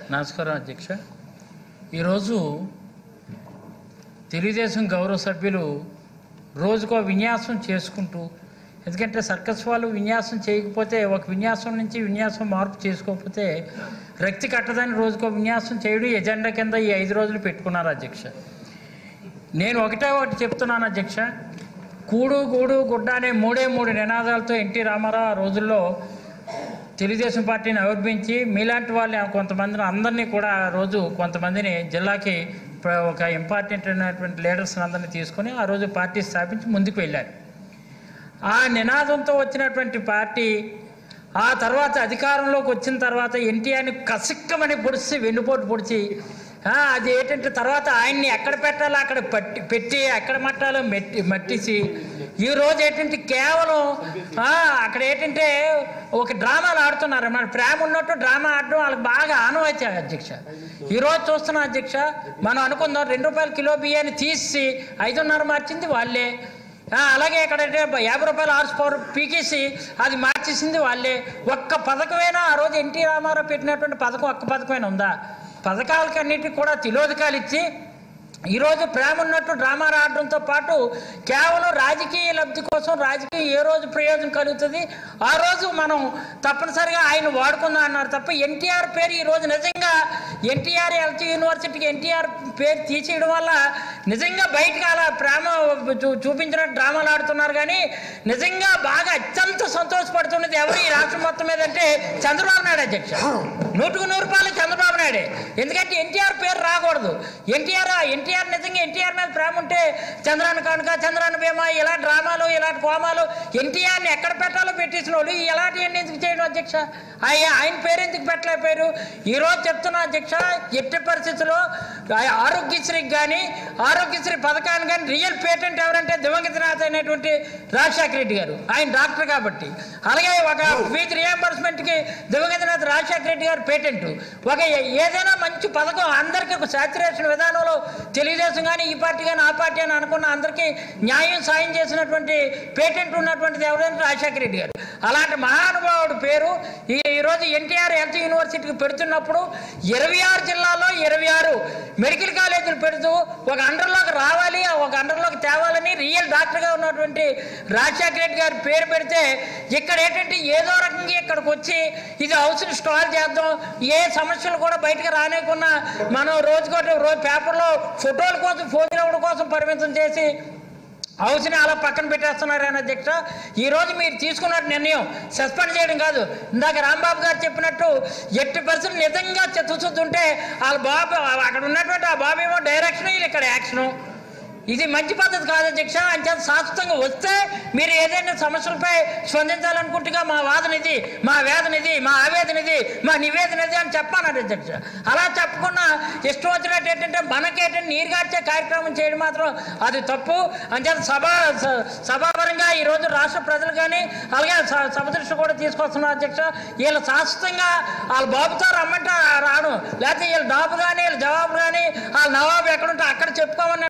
నమస్కారం అధ్యక్ష ఈరోజు తెలుగుదేశం గౌరవ సభ్యులు రోజుకో విన్యాసం చేసుకుంటూ ఎందుకంటే సర్కస్ వాళ్ళు విన్యాసం చేయకపోతే ఒక విన్యాసం నుంచి విన్యాసం మార్పు చేసుకోకపోతే రక్తి కట్టదని రోజుకో విన్యాసం చేయడం ఎజెండా కింద ఈ ఐదు రోజులు పెట్టుకున్నారు అధ్యక్ష నేను ఒకటే ఒకటి చెప్తున్నాను అధ్యక్ష కూడు గూడు గుడ్డ అనే మూడే మూడు నినాదాలతో ఎన్టీ రామారావు ఆ రోజుల్లో తెలుగుదేశం పార్టీని ఆవిర్భించి మీలాంటి వాళ్ళని కొంతమందిని అందరినీ కూడా ఆ రోజు కొంతమందిని జిల్లాకి ప్ర- ఒక ఇంపార్టెంట్ అయినటువంటి లీడర్స్ అందరినీ తీసుకొని ఆ రోజు పార్టీ స్థాపించి ముందుకు వెళ్ళారు ఆ నినాదంతో వచ్చినటువంటి పార్టీ ఆ తర్వాత అధికారంలోకి వచ్చిన తర్వాత ఎన్టీఆర్ని కసిక్కమని పొడిచి వెన్నుపోటు పొడిచి ఆ, అది ఏంటంటే తర్వాత ఆయన్ని ఎక్కడ పెట్టాలో అక్కడ పట్టి పెట్టి ఎక్కడ మట్టాలో మెట్టి మట్టిసి ఈ రోజు ఏంటంటే కేవలం ఆ, అక్కడ ఏంటంటే ఒక డ్రామాలు ఆడుతున్నారు మన ప్రేమ ఉన్నట్టు డ్రామా ఆడడం వాళ్ళకి బాగా ఆనవాయితీ అధ్యక్ష ఈ రోజు చూస్తున్న అధ్యక్ష మనం అనుకుందాం రెండు రూపాయల కిలో బియ్యాన్ని తీసి ఐదున్నర మార్చింది వాళ్ళే ఆ, అలాగే ఇక్కడ అంటే యాభై రూపాయల హార్స్ పవర్ పీకేసి అది మార్చేసింది వాళ్ళే ఒక్క పథకమైనా ఆ రోజు ఎన్టీ రామారావు పెట్టినటువంటి పథకం ఒక్క పథకమైనా ఉందా పథకాలకన్నిటికి కూడా తిలోదకాలు ఇచ్చి ఈరోజు ప్రేమ ఉన్నట్టు డ్రామా ఆడడంతో పాటు కేవలం రాజకీయ లబ్ధి కోసం రాజకీయ ఏ రోజు ప్రయోజనం కలుగుతుంది ఆ రోజు మనం తప్పనిసరిగా ఆయన వాడుకుందాం అన్నారు తప్ప ఎన్టీఆర్ పేరు ఈ రోజు నిజంగా ఎన్టీఆర్ ఎల్టీ యూనివర్సిటీకి ఎన్టీఆర్ పేరు తీసేయడం వల్ల నిజంగా బయటకు అలా ప్రేమ చూ చూపించినట్టు డ్రామాలు ఆడుతున్నారు కానీ నిజంగా బాగా అత్యంత సంతోషపడుతున్నది ఎవరు ఈ రాష్ట్రం మొత్తం మీద అంటే చంద్రబాబు నాయుడు అధ్యక్ష నూటుకు నూరు రూపాయలు చంద్రబాబు నాయుడే ఎందుకంటే ఎన్టీఆర్ పేరు రాకూడదు ఎన్టీఆర్ ఎన్టీఆర్ నిజంగా ఎన్టీఆర్ మీద ప్రేమ ఉంటే చంద్రాన్ని కనుక చంద్రాన్ని బీమా ఇలా డ్రామాలు ఇలాంటి కోమాలు ఎన్టీఆర్ని ఎక్కడ పెట్టాలో పెట్టేసిన వాళ్ళు ఇలాంటివన్నీ ఎందుకు చేయడం అధ్యక్ష ఆయన ఆయన పేరు ఎందుకు పెట్టలేకపోయారు ఈ రోజు చెప్తున్నా అధ్యక్ష ఎట్టి పరిస్థితుల్లో ఆ- ఆరోగ్యశ్రీకి కానీ ఆరోగ్యశ్రీ పథకాన్ని కానీ రియల్ పేటెంట్ ఎవరంటే దివంగత నాథ్ అనేటువంటి రాజశేఖర రెడ్డి గారు ఆయన డాక్టర్ కాబట్టి అలాగే ఒక ఫీజు రియంబర్స్మెంట్కి దివంగత నాథ్ రాజశేఖర రెడ్డి గారు పేటెంట్ ఒక ఏ- ఏదైనా మంచి పథకం అందరికీ ఒక సాచురేషన్ విధానంలో తెలుగుదేశం కానీ ఈ పార్టీ కానీ ఆ పార్టీ అని అనుకున్న అందరికీ న్యాయం సాయం చేసినటువంటి పేటెంట్ ఉన్నటువంటిది ఎవరంటే రాజశేఖర రెడ్డి గారు అలాంటి మహానుభావుడు పేరు ఈ ఈరోజు ఎన్టీఆర్ హెల్త్ యూనివర్సిటీకి పెడుతున్నప్పుడు ఇరవై ఆరు జిల్లాల్లో ఇరవై ఆరు మెడికల్ కాలేజీలు పెడుతూ ఒక అండర్లోకి రావాలి ఆ ఒక అండర్లోకి తేవాలని రియల్ డాక్టర్గా ఉన్నటువంటి రాజశేఖర రెడ్డి గారి పేరు పెడితే ఇక్కడ ఏంటంటే ఏదో రకంగా ఇక్కడికి వచ్చి ఇది హౌస్ని స్టాల్ చేద్దాం ఏ సమస్యలు కూడా బయటకు రానియకుండా మనం రోజుకోటి రోజు పేపర్లో ఫోటోల కోసం ఫోన్ ఇవ్వడం కోసం పరిమితం చేసి హౌస్ని అలా పక్కన పెట్టేస్తున్నారని అధ్యక్ష ఈ రోజు మీరు తీసుకున్న నిర్ణయం సస్పెండ్ చేయడం కాదు ఇందాక రాంబాబు గారు చెప్పినట్టు ఎట్టి పరిస్థితులు నిజంగా చిత్తశుద్ధి ఉంటే వాళ్ళ బాబు అక్కడ ఉన్నటువంటి ఆ బాబు ఏమో డైరెక్షన్ వీళ్ళు ఇక్కడ యాక్షను ఇది మంచి పద్ధతి కాదు అధ్యక్ష అంచేత శాశ్వతంగా వస్తే మీరు ఏదైనా సమస్యలపై స్పందించాలనుకుంటుగా మా వాదన ఇది మా వేదన ఇది మా ఆవేదన ఇది మా నివేదన ఇది అని చెప్పాను అధ్యక్ష అలా చెప్పకుండా ఇష్టం వచ్చినట్టు ఏంటంటే మనకేంటంటే నీరు గార్చే కార్యక్రమం చేయడం మాత్రం అది తప్పు అంచేత సభ స- సభాపరంగా ఈరోజు రాష్ట్ర ప్రజలు కానీ అలాగే స- సభ దృష్టి కూడా తీసుకొస్తున్నారు అధ్యక్ష వీళ్ళు శాశ్వతంగా వాళ్ళ బాబుతో రమ్మంటే రాను లేకపోతే వీళ్ళ డాబు కానీ వీళ్ళ జవాబు కానీ వాళ్ళ నవాబు ఎక్కడుంటే అక్కడ చెప్పుకోమని